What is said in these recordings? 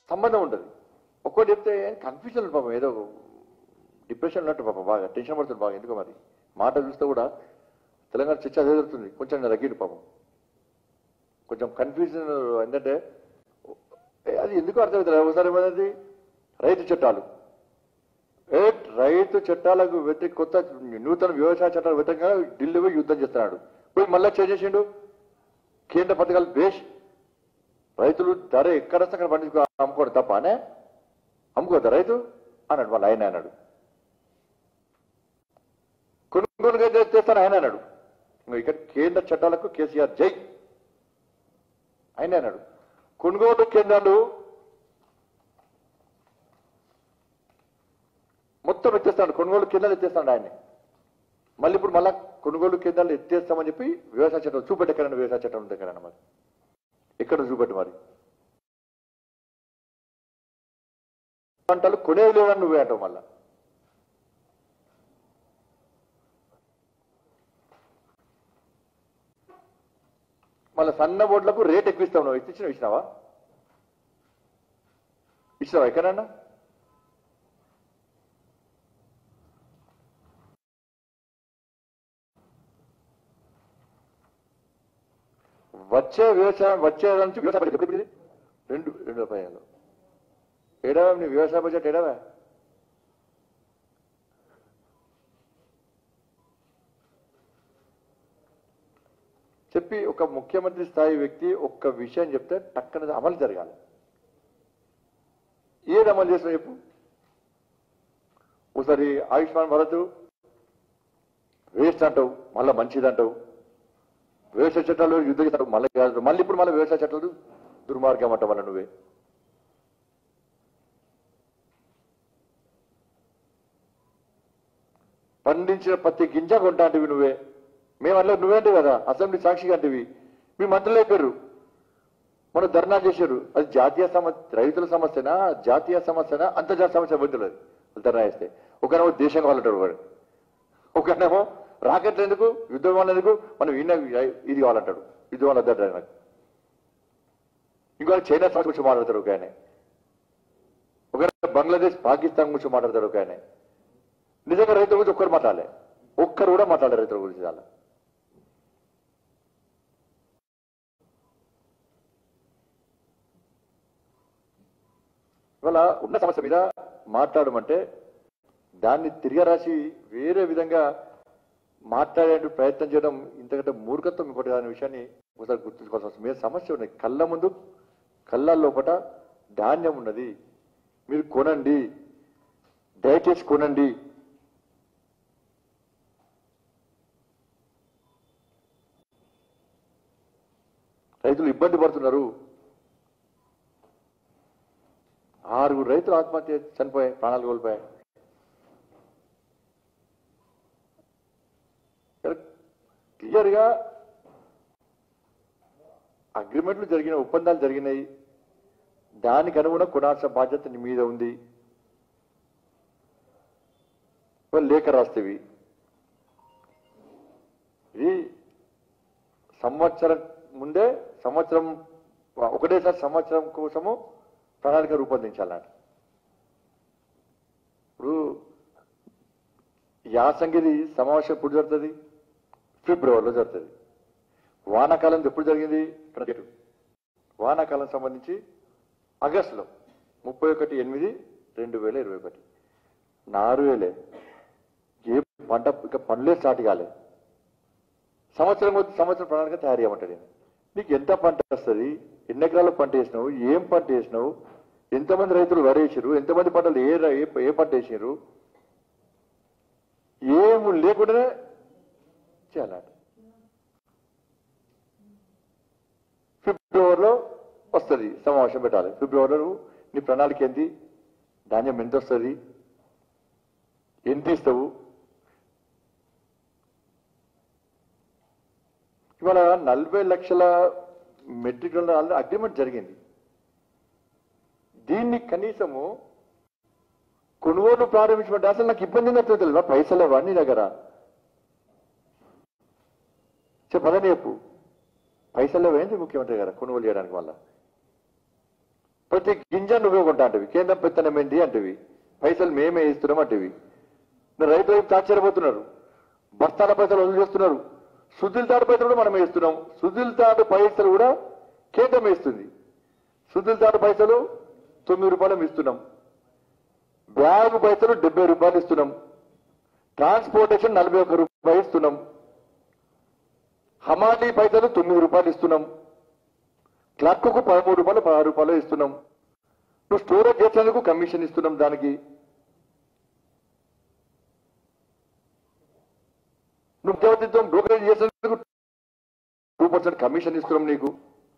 సంబంధం ఉండదు ఒక్కోటి చెప్తే కన్ఫ్యూజన్ ఉంది పాపం ఏదో డిప్రెషన్ ఉన్నట్టు పాపం బాగా టెన్షన్ పడుతుంది బాగా ఎందుకో మరి మాట చూస్తే కూడా తెలంగాణ చర్చ అదే జరుగుతుంది కొంచెం తగ్గిడు పాపం కొంచెం కన్ఫ్యూజన్ ఏంటంటే ఏ, అది ఎందుకు అర్థమవుతుంది ఒకసారి ఏమైంది రైతు చట్టాలు ఏ రైతు చట్టాలకు వ్యతిరేక కొత్త నూతన వ్యవసాయ చట్టాలకు వ్యతిరేకంగా ఢిల్లీ పోయి యుద్ధం చేస్తున్నాడు పోయి మళ్ళా చేంజ్ చేసిండు కేంద్ర పథకాలు బేష్ రైతులు ధర ఎక్కడ వస్తే అక్కడ పండించుకో అమ్ముకోవడం తప్పనే అమ్ముకోద్దా రైతు అన్నాడు వాళ్ళ ఆయన అన్నాడు కొనుగోలు చేస్తాను ఆయన అన్నాడు ఇంకో ఇక్కడ కేంద్ర చట్టాలకు కేసీఆర్ జై ఆయన అన్నాడు కొనుగోలు కేంద్రాలు మొత్తం ఎత్తేస్తాడు కొనుగోలు కేంద్రాలు ఎత్తేస్తాడు ఆయన్ని మళ్ళీ ఇప్పుడు మళ్ళా కొనుగోలు కేంద్రాలు ఎత్తేస్తామని చెప్పి వ్యవసాయ చట్టం చూపెట్టి ఎక్కడైనా వ్యవసాయ చట్టం ఉంది ఎక్కడైనా మరి ఎక్కడ చూపెట్టు మరి పంటలు కొనేవి లేవని నువ్వే అంటావు మళ్ళా మళ్ళీ సన్న బోట్లకు రేట్ ఎక్కువ ఇస్తావు నువ్వు ఇచ్చిన ఇచ్చినావా ఇచ్చినావా ఎక్కడన్నా వచ్చే వ్యవసాయం వచ్చే నుంచి వ్యవసాయ బడ్జెట్ ఎప్పుడు ఇది? రెండు రెండు రూపాయలు ఏడవా నీ వ్యవసాయ బడ్జెట్ ఏడవా చెప్పి ఒక ముఖ్యమంత్రి స్థాయి వ్యక్తి ఒక్క విషయం చెప్తే టక్కన అమలు జరగాలి ఏది అమలు చేసిన చెప్పు ఒకసారి ఆయుష్మాన్ భారత్ వేస్ట్ అంటావు మళ్ళా మంచిది అంటావు వ్యవసాయ చట్టాలు యుద్ధ చట్టాలు మళ్ళీ కాదు మళ్ళీ ఇప్పుడు మళ్ళీ వ్యవసాయ చట్టాలు దుర్మార్గం అంట మళ్ళీ నువ్వే పండించిన ప్రతి గింజ కొంటాంటివి నువ్వే మేము అందులో నువ్వేంటి కదా అసెంబ్లీ సాక్షిగా అంటివి మీ మంత్రులు అయిపోయారు మనం ధర్నా చేశారు అది జాతీయ సమస్య రైతుల సమస్యనా జాతీయ సమస్యనా అంతర్జాతీయ సమస్య వద్దులు అది ధర్నా చేస్తే ఒకనేమో దేశం కావాలంటాడు వాడు ఒకనేమో రాకెట్లు ఎందుకు యుద్ధం విమానం ఎందుకు మనం ఈయన ఇది కావాలంటాడు యుద్ధం విమానం వద్దంటాడు నాకు ఇంకో చైనా సమస్య గురించి మాట్లాడతాడు ఒక ఆయన ఒక బంగ్లాదేశ్ పాకిస్తాన్ గురించి మాట్లాడతాడు ఒక ఆయన నిజంగా రైతుల గురించి ఒక్కరు మాట్లాడలే ఒక్కరు కూడా మాట్లాడారు రైతుల గురించి చాలా ఇవాళ ఉన్న సమస్య మీద మాట్లాడమంటే దాన్ని తిరగరాసి వేరే విధంగా మాట్లాడే ప్రయత్నం చేయడం ఇంతకంటే మూర్ఖత్వం ఇంకోటి అనే విషయాన్ని ఒకసారి గుర్తుంచుకోవాల్సిన అవసరం మీరు సమస్య ఉన్నాయి కళ్ళ ముందు కళ్ళ లోపట ధాన్యం ఉన్నది మీరు కొనండి దయచేసి కొనండి రైతులు ఇబ్బంది పడుతున్నారు ఆరుగురు రైతులు ఆత్మహత్య చనిపోయాయి ప్రాణాలు కోల్పోయాయి క్లియర్ గా అగ్రిమెంట్లు జరిగిన ఒప్పందాలు జరిగినాయి దానికి అనుగుణంగా కొనాల్సిన బాధ్యత నీ మీద ఉంది ఇవాళ లేఖ రాస్తేవి ఇది సంవత్సరం ముందే సంవత్సరం ఒకటేసారి సంవత్సరం కోసము ప్రణాళిక రూపొందించాలన్నమాట ఇప్పుడు యాసంగిది సమావేశం ఎప్పుడు జరుగుతుంది ఫిబ్రవరిలో జరుగుతుంది వానాకాలం ఎప్పుడు జరిగింది ఇక్కడ చెప్పు. వానాకాలం సంబంధించి ఆగస్టులో ముప్పై ఒకటి ఎనిమిది రెండు వేల ఇరవై ఒకటి నారు వేలే ఏ పంట ఇక పనులే స్టార్ట్ కాలే సంవత్సరం కొద్ది సంవత్సరం ప్రణాళిక తయారు చేయమంటాడు ఈయన. నీకు ఎంత పంట వస్తుంది ఎన్ని ఎకరాల పంట వేసినావు ఏం పంట వేసినావు ఎంతమంది రైతులు వరి వేసారు ఎంతమంది పంటలు ఏ ర- ఏ- ఏ పంట వేసారు ఏమి లేకుండానే చేయాలంట ఫిబ్రవరిలో వస్తుంది సమావేశం పెట్టాలి ఫిబ్రవరిలో నువ్వు నీ ప్రణాళిక ఏంటి ధాన్యం ఎంత వస్తుంది ఎంత ఇస్తావు ఇవాళ నలభై లక్షల మెట్రిక్ టన్నుల అగ్రిమెంట్ జరిగింది దీన్ని కనీసము కొనుగోలు ప్రారంభించమంటే అసలు నాకు ఇబ్బంది ఏంటో తెలియదు పైసలు లేవా నీ దగ్గర చెప్పదని చెప్పు పైసలు లేవేంటి ముఖ్యమంత్రి గారు కొనుగోలు చేయడానికి వల్ల ప్రతి గింజ నువ్వే కొంటా అంటవి కేంద్రం పెత్తనం ఏంటి అంటవి పైసలు మేమే ఇస్తున్నాం అంటవి మరి రైతులు ఏం ఆశ్చర్యపోతున్నారు బస్తాల పైసలు వసూలు చేస్తున్నారు సుద్దిల తాడు పైసలు కూడా మనం వేస్తున్నాం సుద్దిల తాడు పైసలు కూడా కేంద్రం వేస్తుంది సుద్దిల తాడు పైసలు తొమ్మిది రూపాయలు ఇస్తున్నాం బ్యాగ్ పైసలు డెబ్బై రూపాయలు ఇస్తున్నాం ట్రాన్స్పోర్టేషన్ నలభై ఒక్క రూపాయలు ఇస్తున్నాం హమాలీ పైసలు తొమ్మిది రూపాయలు ఇస్తున్నాం క్లర్క్కు పదమూడు రూపాయలు పదహారు రూపాయలు ఇస్తున్నాం నువ్వు స్టోరేజ్ చేసేందుకు కమిషన్ ఇస్తున్నాం దానికి నువ్వు ఉద్యోగం బ్రోకరేజ్ చేసేందుకు టూ పర్సెంట్ కమిషన్ ఇస్తున్నాం నీకు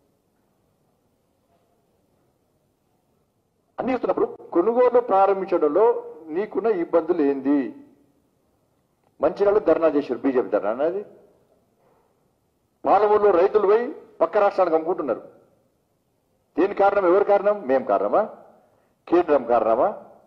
అన్ని ఇస్తున్నప్పుడు కొనుగోలు ప్రారంభించడంలో నీకున్న ఇబ్బందులు ఏంది మంచిర్యాలలో ధర్నా చేశారు బీజేపీ ధర్నా అనేది పాలమూరులో రైతులు పోయి పక్క రాష్ట్రానికి అమ్ముకుంటున్నారు దేని కారణం ఎవరి కారణం మేం కారణమా కేంద్రం కారణమా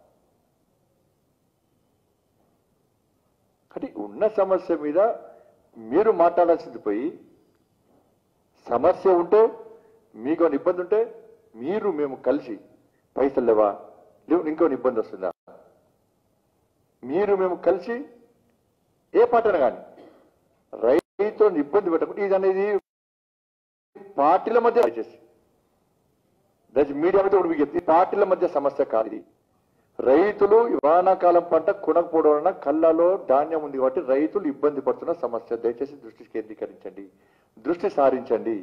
అంటే ఉన్న సమస్య మీద మీరు మాట్లాడాల్సింది పోయి సమస్య ఉంటే మీకు ఏమైనా ఇబ్బంది ఉంటే మీరు మేము కలిసి పైసలు లేవా లేవు ఇంకో ఇబ్బంది వస్తుందా మీరు మేము కలిసి ఏ పాటన కానీ రైతులను ఇబ్బంది పెట్టకుండా ఇది అనేది పార్టీల మధ్య దయచేసి దయచేసి మీడియా మీద కూడా మీకు చెప్తే ఈ పార్టీల మధ్య సమస్య కాదు ఇది రైతులు ఈ వానాకాలం పంట కొనకపోవడం వలన కళ్ళలో ధాన్యం ఉంది కాబట్టి రైతులు ఇబ్బంది పడుతున్న సమస్య దయచేసి దృష్టి కేంద్రీకరించండి దృష్టి సారించండి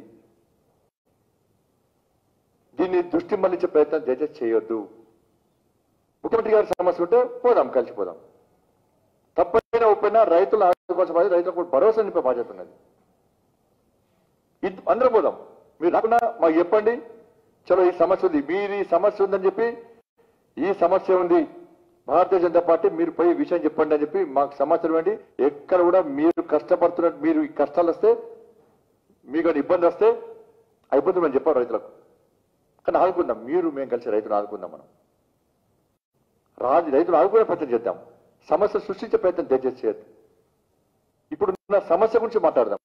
దీన్ని దృష్టి మళ్లించే ప్రయత్నం దయచేసి చేయొద్దు ముఖ్యమంత్రి గారి సమస్య ఉంటే పోదాం కలిసిపోదాం తప్పైనా ఒప్పైనా రైతుల ఆదుకోవాల్సిన బాధ్యత రైతులకు భరోసా నింపే బాధ్యత ఉన్నది ఇది- అందరం పోదాం మీరు రాకుండా మాకు చెప్పండి చలో ఈ సమస్య ఉంది మీరు ఈ సమస్య ఉందని చెప్పి ఈ సమస్య ఉంది భారతీయ జనతా పార్టీ మీరు పోయి ఈ విషయం చెప్పండి అని చెప్పి మాకు సమాచారం ఇవ్వండి ఎక్కడ కూడా మీరు కష్టపడుతున్నట్టు మీరు ఈ కష్టాలు వస్తే మీకు ఏమైనా ఇబ్బంది వస్తే ఆ ఇబ్బంది మేము చెప్పాం రైతులకు కానీ ఆదుకుందాం మీరు మేము కలిసి రైతులు ఆదుకుందాం మనం రాజు రైతులు ఆదుకునే ప్రయత్నం చేద్దాం సమస్య సృష్టించే ప్రయత్నం దయచేసి చేయద్దు ఇప్పుడు ఉన్న సమస్య గురించి మాట్లాడదాం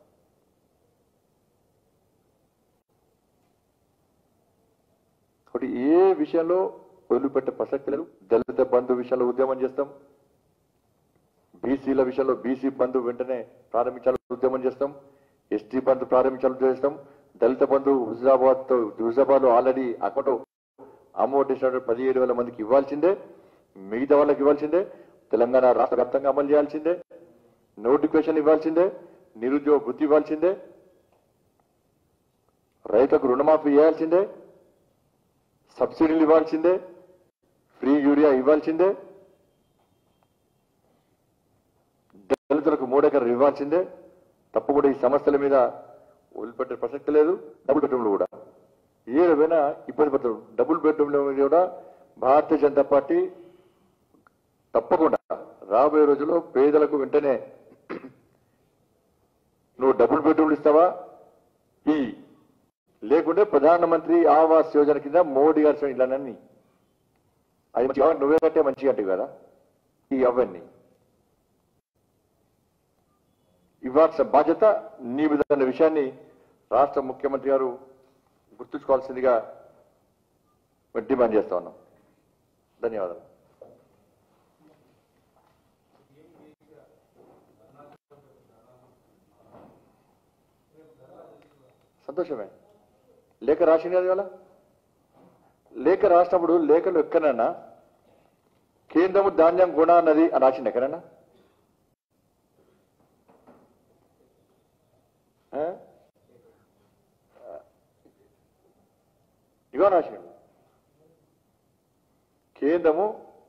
కాబట్టి ఏ విషయంలో వదిలిపెట్టే ప్రసక్తి లేదు దళిత బంధు విషయంలో ఉద్యమం చేస్తాం బీసీల విషయంలో బీసీ బంధు వెంటనే ప్రారంభించాలని ఉద్యమం చేస్తాం ఎస్టీ బంధు ప్రారంభించాలని చేస్తాం దళిత బంధు హుజాబాద్ తో హుజాబాద్ లో ఆల్రెడీ అకౌంట్ అమౌంట్ ఇచ్చినట్టు పదిహేడు వేల మందికి ఇవ్వాల్సిందే మిగతా వాళ్ళకి ఇవ్వాల్సిందే తెలంగాణ రాష్ట్ర వ్యాప్తంగా అమలు చేయాల్సిందే నోటిఫికేషన్ ఇవ్వాల్సిందే నిరుద్యోగ వృత్తి ఇవ్వాల్సిందే రైతులకు రుణమాఫీ చేయాల్సిందే సబ్సిడీలు ఇవ్వాల్సిందే ఫ్రీ యూరియా ఇవ్వాల్సిందే దళితులకు మూడెకరాలు ఇవ్వాల్సిందే తప్పకుండా ఈ సమస్యల మీద వదిలిపెట్టే ప్రసక్తి లేదు డబుల్ బెడ్రూమ్లు కూడా ఏడవైనా ఇబ్బంది పడతారు డబుల్ బెడ్రూమ్ల మీద కూడా భారతీయ జనతా పార్టీ తప్పకుండా రాబోయే రోజుల్లో పేదలకు వెంటనే నువ్వు డబుల్ బెడ్రూమ్లు ఇస్తావా ఈ లేకుంటే ప్రధానమంత్రి ఆవాస్ యోజన కింద మోడీ గారి ఇళ్ళనన్నీ అది మంచి నువ్వే కట్టే మంచిగా అంటే కదా ఈ అవన్నీ ఇవ్వాల్సిన బాధ్యత నీ మీద అన్న విషయాన్ని రాష్ట్ర ముఖ్యమంత్రి గారు గుర్తుంచుకోవాల్సిందిగా మేము డిమాండ్ చేస్తా ఉన్నాం ధన్యవాదాలు సంతోషమే లేఖ రాసింది అది వాళ్ళ లేఖ రాసినప్పుడు లేఖలు ఎక్కడన్నా కేంద్రము ధాన్యం గుణ అన్నది అని రాసింది ఎక్కడన్నా ఆ? ఇగో రాసిండు కేంద్రము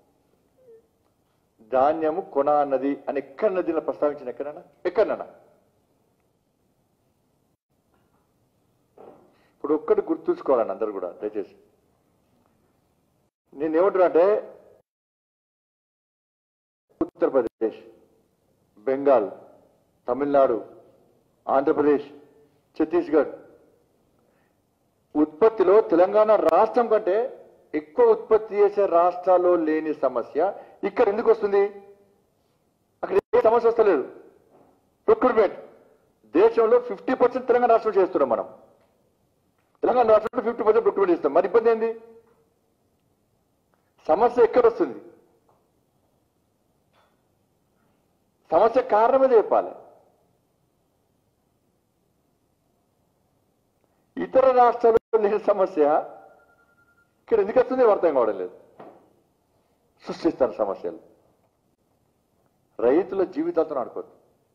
ధాన్యము కొన అన్నది అని ఎక్కడ నదిలో ప్రస్తావించిన ఎక్కడన్నా ఎక్కడన్నా ఇప్పుడు ఒక్కటి గుర్తుంచుకోవాలని అందరు కూడా దయచేసి నేను ఏమంటున్నా అంటే ఉత్తరప్రదేశ్ బెంగాల్ తమిళనాడు ఆంధ్రప్రదేశ్ ఛత్తీస్గఢ్ ఉత్పత్తిలో తెలంగాణ రాష్ట్రం కంటే ఎక్కువ ఉత్పత్తి చేసే రాష్ట్రాల్లో లేని సమస్య ఇక్కడ ఎందుకు వస్తుంది అక్కడ ఏ సమస్య వస్తలేదు ప్రొక్యూర్మెంట్ దేశంలో ఫిఫ్టీ పర్సెంట్ తెలంగాణ రాష్ట్రం చేస్తున్నాం మనం తెలంగాణ రాష్ట్రంలో ఫిఫ్టీ పర్సెంట్ పెట్టుబడి ఇస్తాం మరి ఇబ్బంది ఏంది సమస్య ఎక్కడ వస్తుంది సమస్య కారణమే చెప్పాలి ఇతర రాష్ట్రాల్లో లేని సమస్య ఇక్కడ ఎందుకు వస్తుంది అర్థం కావడం లేదు సృష్టిస్తారు సమస్యలు రైతుల జీవితాలతో ఆడుకోవద్దు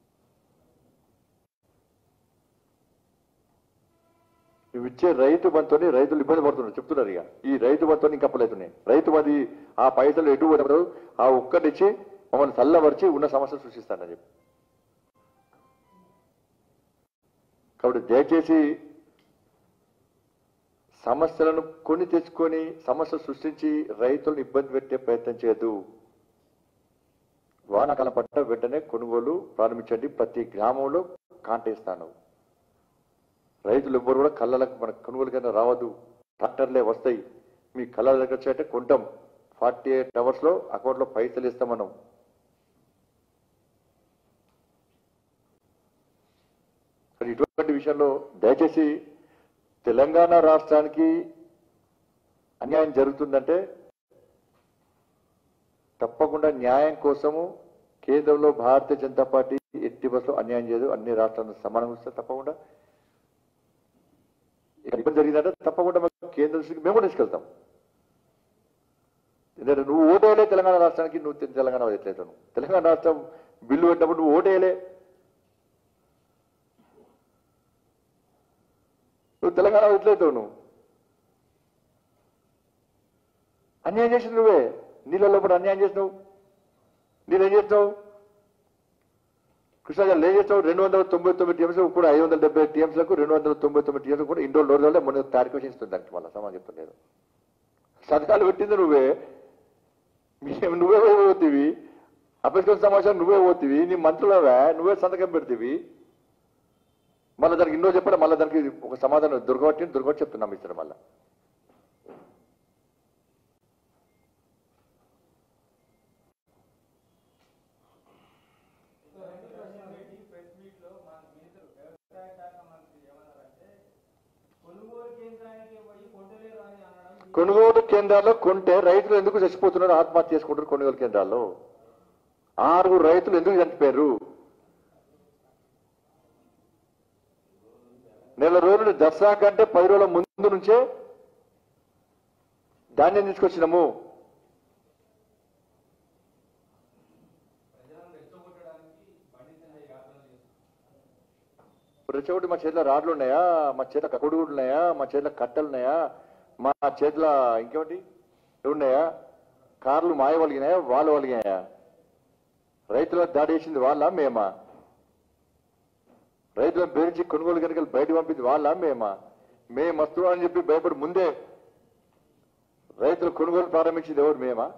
నువ్వు ఇచ్చే రైతు బంతుని రైతులు ఇబ్బంది పడుతున్నారు చెప్తున్నారు ఇక ఈ రైతు బంతుని ఇంకా అప్పలేతున్నాయి రైతు బంది ఆ పైసలు ఎటు పడరు ఆ ఒక్కటిచ్చి మమ్మల్ని చల్లబరిచి ఉన్న సమస్యలు సృష్టిస్తానని చెప్పి కాబట్టి దయచేసి సమస్యలను కొని తెచ్చుకొని సమస్యలు సృష్టించి రైతులను ఇబ్బంది పెట్టే ప్రయత్నం చేయదు వానాకాలం పట్ల వెంటనే కొనుగోలు ప్రారంభించండి ప్రతి గ్రామంలో కాంటేస్తాను రైతులు ఎవ్వరు కూడా కళ్ళలకు మన కొనుగోలు కింద రావద్దు ట్రాక్టర్లే వస్తాయి మీ కళ్ళ దగ్గర వచ్చాయంటే కొంటాం ఫార్టీ ఎయిట్ అవర్స్ లో అకౌంట్ లో పైసలు ఇస్తాం మనం మరి ఇటువంటి విషయంలో దయచేసి తెలంగాణ రాష్ట్రానికి అన్యాయం జరుగుతుందంటే తప్పకుండా న్యాయం కోసము కేంద్రంలో భారతీయ జనతా పార్టీ ఎట్టి బస్సులో అన్యాయం చేయదు అన్ని రాష్ట్రాలను సమానం ఇస్తే తప్పకుండా ఇక్కడ ఇబ్బంది జరిగిందంటే తప్పకుండా మేము కేంద్ర దృష్టికి మేము కూడా తీసుకెళ్తాం ఎందుకంటే నువ్వు ఓటేయలే తెలంగాణ రాష్ట్రానికి నువ్వు తె- తెలంగాణ ఎట్లయితావు నువ్వు తెలంగాణ రాష్ట్రం బిల్లు పెట్టినప్పుడు నువ్వు ఓటేయలే నువ్వు తెలంగాణ ఎట్లయితావు నువ్వు అన్యాయం చేసిన నువ్వే నీళ్ళలో కూడా అన్యాయం చేసినావు నీళ్ళేం చేసినావు కృష్ణాజాలు ఏం చేస్తావు రెండు వందల తొంభై తొమ్మిది టీఎంస్ కూడా ఐదు వందల డెబ్బై టీఎంస్లకు రెండు వందల తొంభై తొమ్మిది టీఎంస్ కూడా ఇండోర్ డోర్ వల్ల మొన్న తారీఖు ఇస్తుంది దానికి మళ్ళీ సమాజం చెప్తలేదు సంతకాలు పెట్టింది నువ్వే మీ- నువ్వే పోతీవి అప్పటికొచ్చిన సమాచారం నువ్వే పోతీవి నీ మంత్రులవే నువ్వే సంతకం పెడతీవి మళ్ళీ దానికి ఇండో చెప్పడం మళ్ళీ దానికి ఒక సమాధానం దుర్గొట్టి దుర్గొట్టి చెప్తున్నాం ఇస్తాడు మళ్ళీ కొనుగోలు కేంద్రానికి పోయి కొంటలేరు అని అనడం కొనుగోలు కేంద్రాల్లో కొంటే రైతులు ఎందుకు చచ్చిపోతున్నారు ఆత్మహత్య చేసుకుంటారు కొనుగోలు కేంద్రాల్లో ఆరుగురు రైతులు ఎందుకు చనిపోయారు నెల రోజులు దసరా కంటే పది రోజుల ముందు నుంచే ధాన్యం తీసుకొచ్చినాము ప్రజలను రెచ్చగొట్టడానికి పండితుల యాత్రలు చేస్తున్నారు రెచ్చగొట్టి మా చేతిలో రాడ్లు ఉన్నాయా మా చేతిలో కొడుగులు ఉన్నాయా మా చేతిలో కట్టెలు ఉన్నాయా మా చేతిలో ఇంకేమిటి ఇవి ఉన్నాయా కార్లు మాయ వలిగినాయా వాళ్ళు వలిగినాయా రైతుల దాడి చేసింది వాళ్ళ మేమా రైతులను బెదిరించి కొనుగోలు కనుక బయట పంపింది వాళ్ళ మేమా మేము వస్తున్నాం అని చెప్పి భయపడి ముందే రైతులు కొనుగోలు ప్రారంభించింది ఎవరు మేమా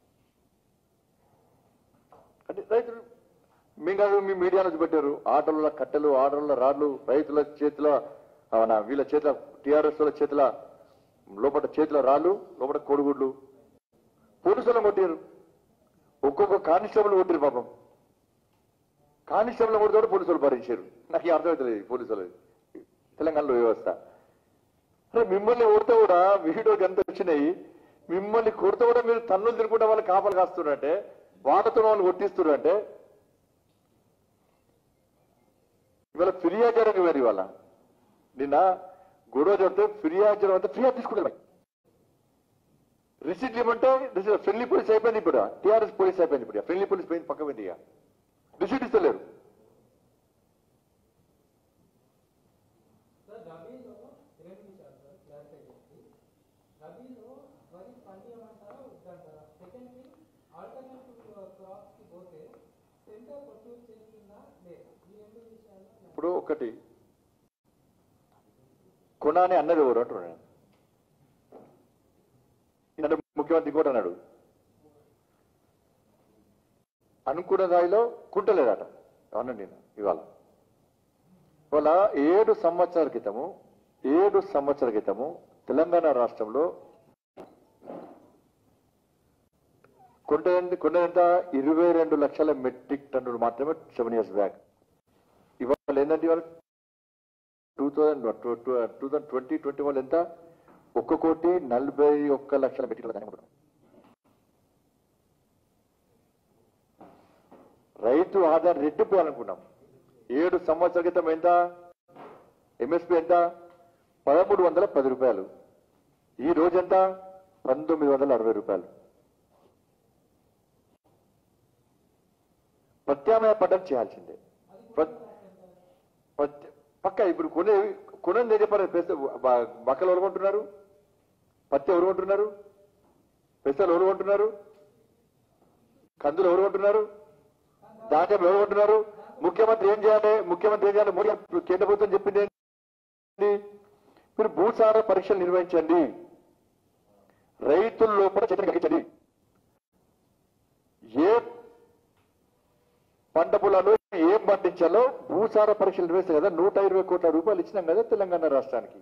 అంటే రైతులు మేము కాదు మీ మీడియాలో చూపెట్టారు ఆటోల కట్టెలు ఆటోల రాడ్లు రైతుల చేతిలో ఆ, నా వీళ్ళ చేతిలో టీఆర్ఎస్ వాళ్ళ చేతిలో లోపల చేతిలో రాళ్ళు లోపల కొడుగుడ్లు పోలీసులను కొట్టారు ఒక్కొక్క కానిస్టేబుల్ కొట్టారు పాపం కానిస్టేబుల్ కొడితే కూడా పోలీసులు భరించారు నాకు ఈ అర్థమవుతలేదు పోలీసులు తెలంగాణలో వ్యవస్థ అరే మిమ్మల్ని కొడితే కూడా వీడియోకి ఎంత వచ్చినాయి మిమ్మల్ని కొడితే కూడా మీరు తన్నులు తినుకుంటే వాళ్ళు కాపలు కాస్తున్నారంటే వాళ్ళతో వాళ్ళు కొట్టిస్తున్నారంటే ఇవాళ ఫిర్యాదు చేయడానికి వేరు ఇవాళ నిన్న గొడవ చెప్తే ఫిర్యాదు చేయడం అంటే ఫిర్యాదు తీసుకుంటారు రిసీట్ ఇవ్వమంటే రిసీట్ ఫ్రెండ్లీ పోలీస్ అయిపోయింది ఇప్పుడు టీఆర్ఎస్ పోలీస్ అయిపోయింది ఇప్పుడు ఫ్రెండ్లీ పోలీస్ పోయింది పక్క పోయింది ఇక రిసీట్ ఇస్తలేరు సార్ రబీలో రెండు విషయాలు సార్ క్లారిఫై చేసి రబీలో వరి పండియమంటారా వద్దంటారా సెకండ్ థింగ్ ఆల్టర్నేటివ్ క్రాప్స్ కి పోతే సెంటర్ ప్రొడ్యూస్ చేస్తుందా లేదా ఈ రెండు విషయాలు ఇప్పుడు ఒకటి కొనాని అన్నది ఎవరు అంటున్నాడు నేను. ఈయన ముఖ్యమంత్రి ఇంకోటి అన్నాడు అనుకున్న దానిలో కుంటలేదట అన్నాడు నేను ఇవాళ ఇవాళ ఏడు సంవత్సరాల క్రితము ఏడు సంవత్సరాల క్రితము తెలంగాణ రాష్ట్రంలో కొంట కొండంత ఇరవై రెండు లక్షల మెట్రిక్ టన్నులు మాత్రమే సెవెన్ ఇయర్స్ బ్యాక్ ఇవాళ ఏంటంటే ఇవాళ two thousand two thousand twenty twenty one ఎంత ఒక్క కోటి నలభై ఒక్క లక్షల మెట్రిక్ టన్నులు ధాన్యం కొంటున్నాం. రైతు ఆదాయం రెట్టింపు అనుకున్నాం ఏడు సంవత్సరాల క్రితం ఎంత ఎంఎస్పి ఎంత పదమూడు వందల పది రూపాయలు ఈ రోజు ఎంత పంతొమ్మిది వందల అరవై రూపాయలు ప్రత్యామ్నాయ పడ్డం చేయాల్సిందే ప్ర- ప్రత్య- పక్క ఇప్పుడు కొనే కొనంది ఏం చెప్పారు పెస బక్కలు ఎవరు కొంటున్నారు పత్తి ఎవరు కొంటున్నారు పెసలు ఎవరు కొంటున్నారు కందులు ఎవరు కొంటున్నారు ధాన్యం ఎవరు కొంటున్నారు ముఖ్యమంత్రి ఏం చేయాలి ముఖ్యమంత్రి ఏం చేయాలి మోడీ కేంద్ర ప్రభుత్వం చెప్పింది ఏంటి మీరు భూసార పరీక్షలు నిర్వహించండి రైతుల లోపల చైతన్యం కలిగించండి ఏ పంట పొలాలు ఏం పండించాలో భూసార పరీక్షలు నిర్వహిస్తాయి కదా నూట ఇరవై కోట్ల రూపాయలు ఇచ్చినాం కదా తెలంగాణ రాష్ట్రానికి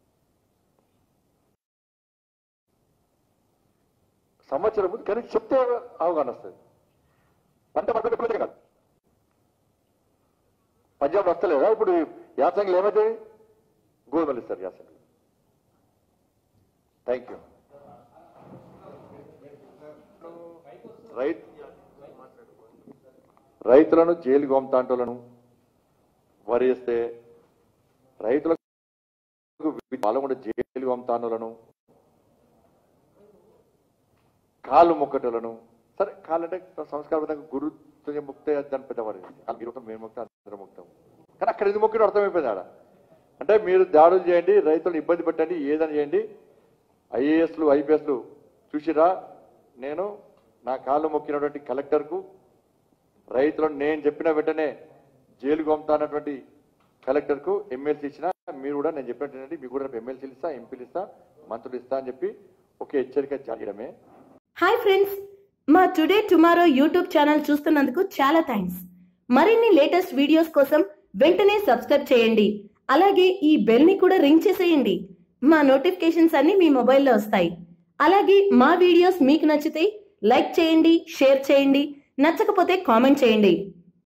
సంవత్సరం ముందు కనీసం చెప్తే అవగాహన వస్తుంది పంట పండుగ కాదు పంజాబ్ వస్తలేదా ఇప్పుడు యాసంగిలు ఏమవుతాయి గోధుమలు ఇస్తారు యాసంగిలు థ్యాంక్ యూ రైట్ రైతులను జైలు గొంతాంటోలను వరేస్తే రైతులకు పాల్గొండే జైలు గొంతానులను కాళ్ళు మొక్కటలను సరే కాళ్ళంటే సంస్కారబద్ధంగా గురుతో ముక్తే దాని పెద్దవారు కాళ్ళు మీరు మొత్తం మేము మొక్తాం అందరం మొక్తాం కానీ అక్కడ ఎందుకు మొక్కడం అర్థమైపోయింది ఆడ అంటే మీరు దాడులు చేయండి రైతులను ఇబ్బంది పెట్టండి ఏదని చేయండి ఐఏఎస్లు ఐపీఎస్లు చూసిరా నేను నా కాళ్ళు మొక్కినటువంటి కలెక్టర్కు రైతులను నేను చెప్పిన వెంటనే జైలు పంపుతానటువంటి కలెక్టర్కు ఎమ్మెల్సీ ఇచ్చిన మీరు కూడా నేను చెప్పినట్టు మీకు కూడా ఎమ్మెల్సీలు ఇస్తా ఎంపీలు ఇస్తా మంత్రులు ఇస్తా అని చెప్పి ఒక హెచ్చరిక జారీ చేయడమే హాయ్ ఫ్రెండ్స్ మా టుడే టుమారో యూట్యూబ్ ఛానల్ చూస్తున్నందుకు చాలా థ్యాంక్స్ మరిన్ని లేటెస్ట్ వీడియోస్ కోసం వెంటనే సబ్స్క్రైబ్ చేయండి అలాగే ఈ బెల్ ని కూడా రింగ్ చేసేయండి మా నోటిఫికేషన్స్ అన్ని మీ మొబైల్లో వస్తాయి అలాగే మా వీడియోస్ మీకు నచ్చితే లైక్ చేయండి షేర్ చేయండి నచ్చకపోతే కామెంట్ చేయండి